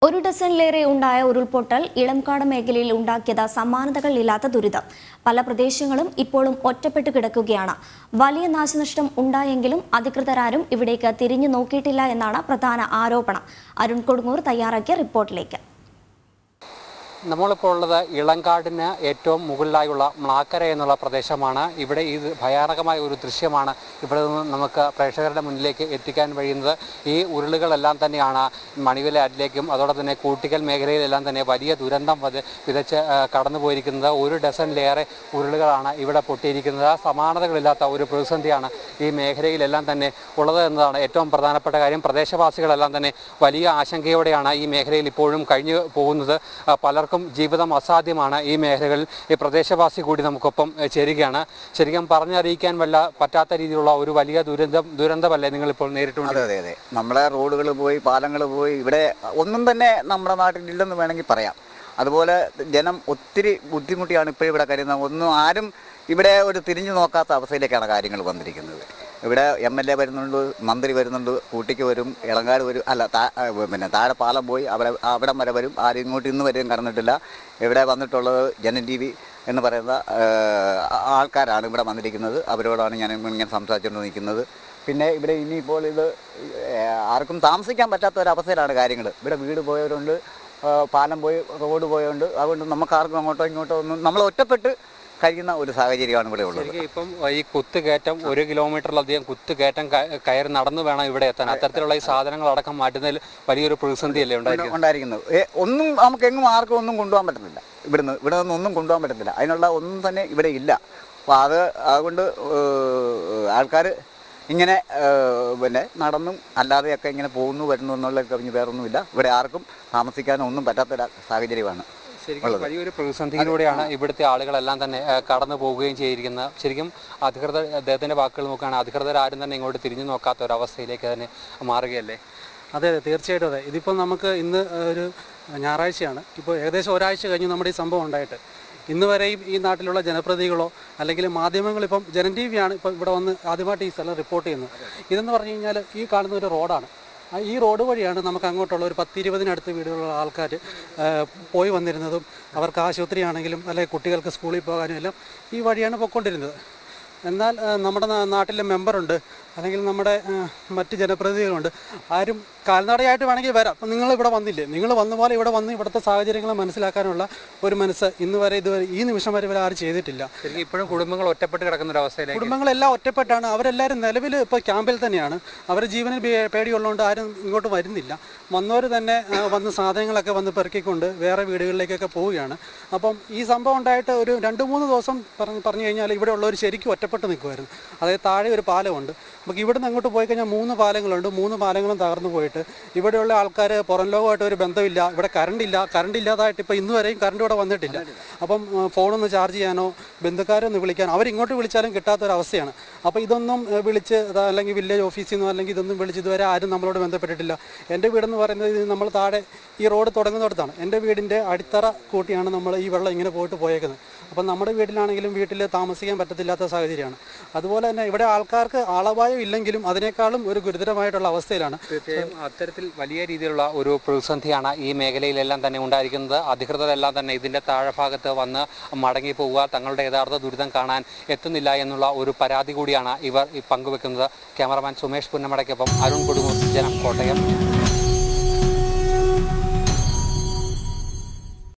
ഒരു ഡസനിലേറെ ഉണ്ടായ ഉരുൾപൊട്ടൽ ഇളംകാട് മേഖലയിൽ ഉണ്ടാക്കിയത് സമാനതകൾ ഇല്ലാത്ത ദുരിതം പല പ്രദേശങ്ങളും ഇപ്പോഴും ഒറ്റപ്പെട്ടു കിടക്കുകയാണ് വലിയ നാശനഷ്ടം ഉണ്ടായെങ്കിലും അധികൃതരാരും ഇവിടേക്ക് തിരിഞ്ഞു നോക്കിയിട്ടില്ല എന്നാണ് പ്രധാന ആരോപണം അരുൺ കൊടുങ്ങൂർ തയ്യാറാക്കിയ റിപ്പോർട്ടിലേക്ക് നമ്മളിപ്പോൾ ഉള്ളത് ഇളങ്കാടിന് ഏറ്റവും മുകളിലായുള്ള മ്ലാക്കര എന്നുള്ള പ്രദേശമാണ് ഇവിടെ ഈ ഭയാനകമായ ഒരു ദൃശ്യമാണ് ഇവിടെ നിന്ന് നമുക്ക് പ്രേക്ഷകരുടെ മുന്നിലേക്ക് എത്തിക്കാൻ കഴിയുന്നത് ഈ ഉരുളുകളെല്ലാം തന്നെയാണ് മണിവില ആറ്റിലേക്കും അതോടെ തന്നെ കൂട്ടിക്കൽ മേഖലയിലെല്ലാം തന്നെ വലിയ ദുരന്തം വത് വിതച്ച് ആ, കടന്നു പോയിരിക്കുന്നത് ഒരു ഡസനിലേറെ ഉരുളുകളാണ് ഇവിടെ പൊട്ടിയിരിക്കുന്നത് സമാനതകളില്ലാത്ത ഒരു പ്രതിസന്ധിയാണ് ഈ മേഖലയിലെല്ലാം തന്നെ ഉള്ളത് എന്നതാണ് ഏറ്റവും പ്രധാനപ്പെട്ട കാര്യം പ്രദേശവാസികളെല്ലാം തന്നെ വലിയ ആശങ്കയോടെയാണ് ഈ മേഖലയിൽ ഇപ്പോഴും കഴിഞ്ഞു പോകുന്നത് ആ, പലർക്കും ജീവിതം അസാധ്യമാണ് ഈ മേഖലകളിൽ ഈ പ്രദേശവാസി കൂടി നമുക്കൊപ്പം ഏ, ചേരുകയാണ് ശരിക്കും പറഞ്ഞറിയിക്കാൻ വല്ല പറ്റാത്ത രീതിയിലുള്ള ഒരു വലിയ ദുരന്തം ദുരന്തമല്ലേ നിങ്ങളിപ്പോൾ നേരിട്ടുണ്ട് അതെ അതെ അതെ നമ്മളെ റോഡുകൾ പോയി പാലങ്ങൾ പോയി ഇവിടെ ഒന്നും തന്നെ നമ്മുടെ നാട്ടിലില്ലെന്ന് വേണമെങ്കിൽ പറയാം അതുപോലെ ജനം ഒത്തിരി ബുദ്ധിമുട്ടിയാണ് ഇപ്പോഴും ഇവിടെ കരുതുന്നത് ഒന്നും ആരും ഇവിടെ ഒരു തിരിഞ്ഞു നോക്കാത്ത അവസ്ഥയിലേക്കാണ് കാര്യങ്ങൾ വന്നിരിക്കുന്നത് ഇവിടെ എം എൽ എ വരുന്നുണ്ട് മന്ത്രി വരുന്നുണ്ട് കൂട്ടിക്ക് വരും ഇളങ്കാട് വരും അല്ല താ- ആ, പിന്നെ താഴെ പാലം പോയി അവിടെ അവിടം വരെ വരും ആരും ഇങ്ങോട്ട് ഇന്ന് വരെയും കടന്നിട്ടില്ല ഇവിടെ വന്നിട്ടുള്ളത് ജനൻ ടി വി എന്ന് പറയുന്ന ആ, ആൾക്കാരാണ് ഇവിടെ വന്നിരിക്കുന്നത് അവരോടാണ് ഞാൻ ഇങ്ങനെ സംസാരിച്ചുകൊണ്ട് നിൽക്കുന്നത് പിന്നെ ഇവിടെ ഇനിയിപ്പോൾ ഇത് ഏഹ്, ആർക്കും താമസിക്കാൻ പറ്റാത്ത ഒരു അവസ്ഥയിലാണ് കാര്യങ്ങൾ ഇവിടെ വീട് പോയവരുണ്ട് ആ, പാലം പോയി റോഡ് പോയതുകൊണ്ട് അതുകൊണ്ട് നമുക്ക് ആർക്കും അങ്ങോട്ടോ ഇങ്ങോട്ടോ ഒന്നും നമ്മൾ ഒറ്റപ്പെട്ട് കഴിയുന്ന ഒരു സാഹചര്യമാണ് ഇവിടെ ഉള്ളത് ശരിക്കും ഇപ്പം ഈ കുത്തുകയറ്റം ഒരു കിലോമീറ്ററിലധികം കുത്തുകയറ്റം ക- കയറി നടന്നു വേണം ഇവിടെ എത്താൻ അത്തരത്തിലുള്ള ഈ സാധനങ്ങൾ അടക്കം മാറ്റുന്നതിൽ വലിയൊരു പ്രതിസന്ധിയല്ലേ ഉണ്ടായിരിക്കുന്നത് ഉണ്ടായിരിക്കുന്നത് ഏ, ഒന്നും നമുക്ക് എങ്ങും ആർക്കും ഒന്നും കൊണ്ടുപോകാൻ പറ്റത്തില്ല ഇവിടുന്ന് ഇവിടെ നിന്ന് ഒന്നും കൊണ്ടുപോകാൻ പറ്റത്തില്ല അതിനുള്ള ഒന്നും തന്നെ ഇവിടെ ഇല്ല അപ്പോൾ അത് അതുകൊണ്ട് ആൾക്കാർ ഇങ്ങനെ ഏഹ്, പിന്നെ നടന്നും അല്ലാതെയൊക്കെ ഇങ്ങനെ പോകുന്നു വരുന്നു എന്നുള്ള കവിഞ്ഞ് വേറൊന്നുമില്ല ഇവിടെ ആർക്കും താമസിക്കാനോ ഒന്നും പറ്റാത്തൊരു സാഹചര്യമാണ് ശരിക്കും വലിയൊരു പ്രതിസന്ധിയിലൂടെയാണ് ഇവിടുത്തെ ആളുകളെല്ലാം തന്നെ ഏഹ്, കടന്നു പോവുകയും ചെയ്തിരിക്കുന്നത് ശരിക്കും അധികൃതർ അദ്ദേഹത്തിന്റെ വാക്കുകൾ നോക്കുകയാണ് അധികൃതർ ആരും തന്നെ ഇങ്ങോട്ട് തിരിഞ്ഞു നോക്കാത്ത ഒരു അവസ്ഥയിലേക്ക് തന്നെ മാറുകയല്ലേ അതെ അതെ തീർച്ചയായിട്ടും അതെ ഇതിപ്പോൾ നമുക്ക് ഇന്ന് ഒരു ഞായറാഴ്ചയാണ് ഇപ്പോൾ ഏകദേശം ഒരാഴ്ച കഴിഞ്ഞ് നമ്മുടെ ഈ സംഭവം ഉണ്ടായിട്ട് ഇന്ന് വരെയും ഈ നാട്ടിലുള്ള ജനപ്രതിനിധികളോ അല്ലെങ്കിൽ മാധ്യമങ്ങളിപ്പം ജനൻ ടി വിയാണ് ഇപ്പോൾ ഇവിടെ വന്ന് ആദ്യമായിട്ട് ഈ സ്ഥലം റിപ്പോർട്ട് ചെയ്യുന്നത് ഇതെന്ന് പറഞ്ഞു കഴിഞ്ഞാൽ ഈ കാണുന്ന ഒരു റോഡാണ് ആ ഈ റോഡ് വഴിയാണ് നമുക്ക് അങ്ങോട്ടുള്ള ഒരു പത്തിരുപതിനടുത്ത് വീടുകളുള്ള ആൾക്കാർ പോയി വന്നിരുന്നതും അവർക്ക് ആശുപത്രി ആണെങ്കിലും അല്ലെങ്കിൽ കുട്ടികൾക്ക് സ്കൂളിൽ പോകാനും എല്ലാം ഈ വഴിയാണ് പൊയ്ക്കൊണ്ടിരുന്നത് എന്നാൽ ആ, നമ്മുടെ നാ- നാട്ടിലെ മെമ്പറുണ്ട് അല്ലെങ്കിൽ നമ്മുടെ ആ, മറ്റ് ജനപ്രതിനിധികളുണ്ട് ആരും കാൽനടയായിട്ട് വേണമെങ്കിൽ വരാം അപ്പം നിങ്ങൾ ഇവിടെ വന്നില്ലേ നിങ്ങൾ വന്ന പോലെ ഇവിടെ വന്ന് ഇവിടുത്തെ സാഹചര്യങ്ങൾ മനസ്സിലാക്കാനുള്ള ഒരു മനസ്സ് ഇന്ന് വരെ ഇതുവരെ ഈ നിമിഷം വരെ ഇവർ ആരും ചെയ്തിട്ടില്ല ശരിക്കും ഇപ്പോഴും കുടുംബങ്ങൾ ഒറ്റപ്പെട്ട് കിടക്കുന്ന ഒരു അവസ്ഥയിലേക്ക് കുടുംബങ്ങളെല്ലാം ഒറ്റപ്പെട്ടാണ് അവരെല്ലാവരും നിലവിൽ ഇപ്പോൾ ക്യാമ്പിൽ തന്നെയാണ് അവർ ജീവനിൽ പേ- പേടിയുള്ളതുകൊണ്ട് ആരും ഇങ്ങോട്ട് വരുന്നില്ല വന്നവർ തന്നെ ആ, വന്ന് സാധനങ്ങളൊക്കെ വന്ന് പെറുക്കിക്കൊണ്ട് വേറെ വീടുകളിലേക്കൊക്കെ പോവുകയാണ് അപ്പം ഈ സംഭവം ഉണ്ടായിട്ട് ഒരു രണ്ട് മൂന്ന് ദിവസം പറഞ്ഞ് പറഞ്ഞു കഴിഞ്ഞാൽ ഇവിടെ ഉള്ളവർ ശരിക്കും ഒറ്റപ്പെട്ട് നിൽക്കുമായിരുന്നു അതായത് താഴെ ഒരു പാലമുണ്ട് നമുക്ക് ഇവിടെ നിന്ന് അങ്ങോട്ട് പോയി കഴിഞ്ഞാൽ മൂന്ന് പാലങ്ങളുണ്ട് മൂന്ന് പാലങ്ങളും തകർന്നു പോയിട്ട് ഇവിടെയുള്ള ആൾക്കാർ പുറം ലോകമായിട്ട് ഒരു ബന്ധമില്ല ഇവിടെ കറണ്ട് ഇല്ല കറണ്ട് ഇല്ലാതായിട്ട് ഇപ്പോൾ ഇന്ന് വരെയും കറണ്ട് ഇവിടെ വന്നിട്ടില്ല അപ്പം ആ, ഫോണൊന്ന് ചാർജ് ചെയ്യാനോ ബന്ധുക്കാരെ ഒന്ന് വിളിക്കാനോ അവരിങ്ങോട്ട് വിളിച്ചാലും കിട്ടാത്തൊരവസ്ഥയാണ് അപ്പോൾ ഇതൊന്നും ഏ, വിളിച്ച് ദാ അല്ലെങ്കിൽ വില്ലേജ് ഓഫീസിൽ നിന്നോ അല്ലെങ്കിൽ ഇതൊന്നും വിളിച്ച് ഇതുവരെ ആരും നമ്മളോട് ബന്ധപ്പെട്ടിട്ടില്ല എൻ്റെ വീടെന്ന് പറയുന്നത് ഇത് നമ്മൾ താഴെ ഈ റോഡ് തുടങ്ങുന്നിടത്താണ് എൻ്റെ വീടിൻ്റെ അടിത്തറ കൂട്ടിയാണ് നമ്മൾ ഈ വെള്ളം ഇങ്ങനെ പോയിട്ട് പോയേക്കുന്നത് അപ്പം നമ്മുടെ വീട്ടിലാണെങ്കിലും വീട്ടിൽ താമസിക്കാൻ പറ്റത്തില്ലാത്ത സാഹചര്യമാണ് അതുപോലെ തന്നെ ഇവിടെ ആൾക്കാർക്ക് ആളപായം ഇല്ലെങ്കിലും അതിനേക്കാളും ഒരു ഗുരുതരമായിട്ടുള്ള അവസ്ഥയിലാണ് തീർച്ചയായും അത്തരത്തിൽ വലിയ രീതിയിലുള്ള ഒരു പ്രതിസന്ധിയാണ് ഈ മേഖലയിലെല്ലാം തന്നെ ഉണ്ടായിരിക്കുന്നത് അധികൃതരെല്ലാം തന്നെ ഇതിന്റെ താഴെഭാഗത്ത് വന്ന് മടങ്ങി പോവുക തങ്ങളുടെ യഥാർത്ഥ ദുരിതം കാണാൻ എത്തുന്നില്ല എന്നുള്ള ഒരു പരാതി കൂടിയാണ് ഇവർ ഈ പങ്കുവെക്കുന്നത് ക്യാമറമാൻ സുമേഷ് പുന്നമടയ്ക്കൊപ്പം അരുൺ കൊടുങ്ങൂർ ജനം കോട്ടയം